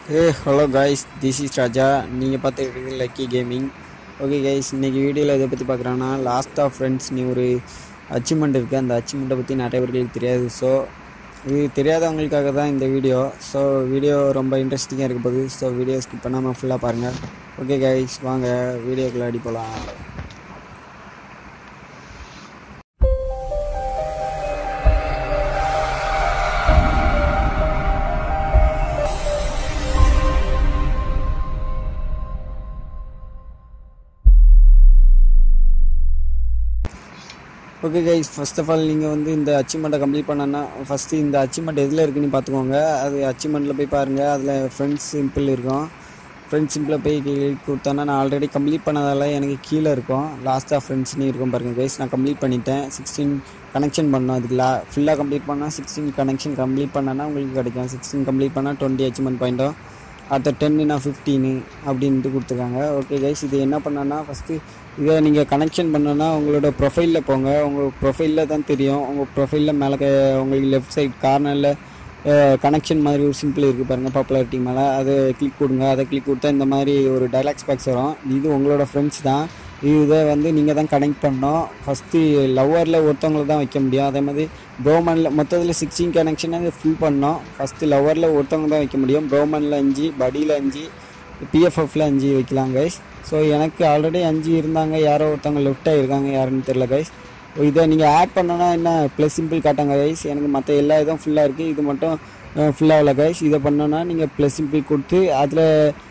A hello guys this is Raja நீங்கள் பார்த்துக்கிட்டு lucky gaming okay guys இன்றைக்கி வீடியோவில் இதை பற்றி பார்க்குறோன்னா லாஸ்ட் ஆஃப் ஃப்ரெண்ட்ஸ் நீ ஒரு அச்சீவ்மெண்ட் இருக்குது அந்த அச்சீவ்மெண்ட்டை பற்றி நிறைய பேர்களுக்கு தெரியாது ஸோ இது தெரியாதவங்களுக்காக தான் இந்த வீடியோ ஸோ வீடியோ ரொம்ப இன்ட்ரெஸ்டிங்காக இருக்க போகுது ஸோ வீடியோ ஸ்கிப் பண்ணாமல் ஃபுல்லாக பாருங்கள் ஓகே கைஸ் வாங்க வீடியோக்குள்ள அடி போகலாம் okay guys first of all நீங்கள் வந்து இந்த அச்சீவ்மெண்ட்டை கம்ப்ளீட் பண்ணனா ஃபஸ்ட்டு இந்த அச்சீவ்மெண்ட் எதில் இருக்குன்னு பார்த்துக்கோங்க அது அச்சீவ்மெண்ட்டில் போய் பாருங்கள் அதில் ஃப்ரெண்ட்ஸ் சிம்பிள் இருக்கும் ஃப்ரெண்ட்ஸ் சிம்பிளில் போய் கிளிக் கொடுத்தோன்னா நான் ஆல்ரெடி கம்ப்ளீட் பண்ணதால் எனக்கு கீழே இருக்கும் லாஸ்ட்டாக ஃப்ரெண்ட்ஸ்னு இருக்கும் பாருங்கள் கைஸ் நான் கம்ப்ளீட் பண்ணிட்டேன் சிக்ஸ்டீன் கனெக்ஷன் பண்ணோம் அதுக்கு லா ஃபுல்லாக கம்ப்ளீட் பண்ணால் சிக்ஸ்டீன் கனெக்ஷன் கம்ப்ளீட் பண்ணனா உங்களுக்கு கிடைக்கும் சிக்ஸ்டீன் கம்ப்ளீட் பண்ணால் டுவெண்ட்டி அச்சீவ்மெண்ட் பாயிண்ட்டும் அடுத்த டென்னுனா ஃபிஃப்டீனு அப்படின்ட்டு கொடுத்துருக்காங்க ஓகே கைஸ் இது என்ன பண்ணோன்னா ஃபஸ்ட்டு இதை நீங்கள் கனெக்ஷன் பண்ணோன்னா உங்களோட ப்ரொஃபைலில் போங்க உங்கள் ப்ரொஃபைலில் தான் தெரியும் உங்கள் ப்ரொஃபைலில் மேலே க- உங்களுக்கு லெஃப்ட் சைட் கார்னரில் கனெக்ஷன் மாதிரி ஒரு சிம்பிள் இருக்குது பாருங்கள் பாப்புலாரிட்டி மேலே அதை கிளிக் கொடுங்க அதை கிளிக் கொடுத்தா இந்த மாதிரி ஒரு டைலாக்ஸ் பாக்ஸ் வரும் இது உங்களோட ஃப்ரெண்ட்ஸ் தான் இதை வந்து நீங்கள் தான் கனெக்ட் பண்ணணும் ஃபஸ்ட்டு லவ்வரில் ஒருத்தவங்கள தான் வைக்க முடியும் அதே மாதிரி ப்ரோமனில் மொத்தத்தில் சிக்ஸ்டீன் கனெக்ஷனை ஃபில் பண்ணோம் ஃபஸ்ட்டு லவ்வரில் ஒருத்தவங்க தான் வைக்க முடியும் ப்ரோமனில் அஞ்சு படியில் அஞ்சு பிஎஃப்எஃப்ல அஞ்சு வைக்கலாம் கைஸ் ஸோ எனக்கு ஆல்ரெடி அஞ்சு இருந்தாங்க யாரோ ஒருத்தவங்க லெஃப்ட் ஆகிருக்காங்க யாருன்னு தெரில கைஸ் இதை நீங்கள் ஆட் பண்ணோன்னா என்ன ப்ளஸ் சிம்பிள் காட்டாங்க கைஸ் எனக்கு மற்ற எல்லா இதுவும் ஃபுல்லாக இருக்குது இது மட்டும் ஃபுல்லாகல கைஸ் இதை பண்ணோன்னா நீங்கள் ப்ளஸ் சிம்பிள் கொடுத்து அதில்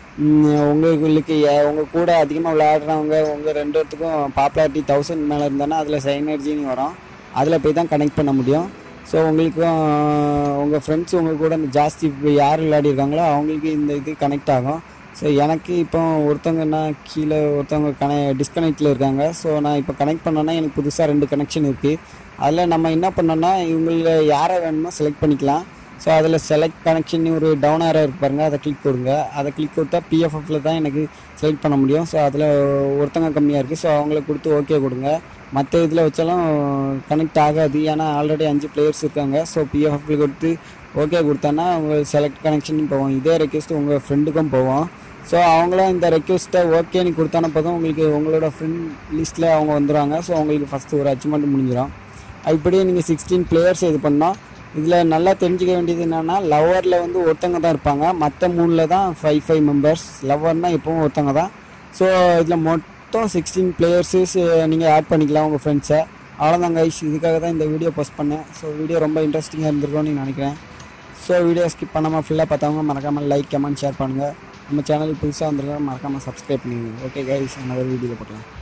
உங்களுக்கு ஏ- உங்க கூட அதிகமாக விளையாடுறவங்க உங்கள் ரெண்டு பேர்த்துக்கும் பாப்புலாரிட்டி தௌசண்ட் மேலே இருந்தானா அதில் சைனர்ஜின்னு வரும் அதில் போய் தான் கனெக்ட் பண்ண முடியும் ஸோ உங்களுக்கும் உங்கள் ஃப்ரெண்ட்ஸ் உங்கள் கூட இந்த ஜாஸ்தி இப்போ யார் விளையாடி இருக்காங்களோ அவங்களுக்கு இந்த இது கனெக்ட் ஆகும் ஸோ எனக்கு இப்போ ஒருத்தவங்கன்னா கீழே ஒருத்தவங்க கன டிஸ்கனெக்டில் இருக்காங்க ஸோ நான் இப்போ கனெக்ட் பண்ணோன்னா எனக்கு புதுசாக ரெண்டு கனெக்ஷன் இருக்குது அதில் நம்ம என்ன பண்ணோன்னா இவங்கள யாரை வேணுமோ செலக்ட் பண்ணிக்கலாம் ஸோ அதில் செலக்ட் கனெக்ஷன் ஒரு டவுன் ஆரோ இருக்கு பாருங்க அதை கிளிக் கொடுங்க அதை கிளிக் கொடுத்தா பிஎஃப்எஃப்ல தான் எனக்கு செலக்ட் பண்ண முடியும் ஸோ அதில் ஒருத்தங்க கம்மியாக இருக்குது ஸோ அவங்களுக்கு கொடுத்து ஓகே கொடுங்க மற்ற இதில் வச்சாலும் கனெக்ட் ஆகாது ஏன்னா ஆல்ரெடி அஞ்சு பிளேயர்ஸ் இருக்காங்க ஸோ பிஎஃப்எஃப்ல கொடுத்து ஓகே கொடுத்தான்னா அவங்க செலக்ட் கனெக்ஷன் போவோம் இதே ரெக்வஸ்ட் உங்கள் ஃப்ரெண்டுக்கும் போவோம் ஸோ அவங்களும் இந்த ரெக்வஸ்ட்டை ஓகேன்னு கொடுத்தான போதும் உங்களுக்கு உங்களோட ஃப்ரெண்ட் லிஸ்ட்டில் அவங்க வந்துடுவாங்க ஸோ உங்களுக்கு ஃபஸ்ட்டு ஒரு அச்சீவ்மெண்ட் முடிஞ்சிடும் இப்படியே நீங்கள் சிக்ஸ்டீன் பிளேயர்ஸ் இது பண்ணோம் இதில் நல்லா தெரிஞ்சுக்க வேண்டியது என்னென்னா லவ்வரில் வந்து ஒருத்தங்க தான் இருப்பாங்க மற்ற மூணில் தான் ஃபைவ் ஃபைவ் மெம்பர்ஸ் லவ்வர்னால் எப்பவும் ஒருத்தங்க தான் ஸோ இதில் மொத்தம் சிக்ஸ்டீன் பிளேயர்ஸு நீங்கள் ஆட் பண்ணிக்கலாம் உங்கள் ஃப்ரெண்ட்ஸை அவ்வளோதான் கைஸ் இதுக்காக தான் இந்த வீடியோ போஸ்ட் பண்ணேன் ஸோ வீடியோ ரொம்ப இன்ட்ரெஸ்டிங்காக இருந்திருக்கும்னு நினைக்கிறேன் ஸோ வீடியோ ஸ்கிப் பண்ணாமல் ஃபுல்லாக பார்த்தவங்க மறக்காமல் லைக் கமெண்ட் ஷேர் பண்ணுங்கள் நம்ம சேனலுக்கு புதுசாக வந்திருக்கோம் மறக்காமல் சப்ஸ்கிரைப் பண்ணுங்க ஓகே கைஸ் another வீடியோவில் பார்க்கலாம்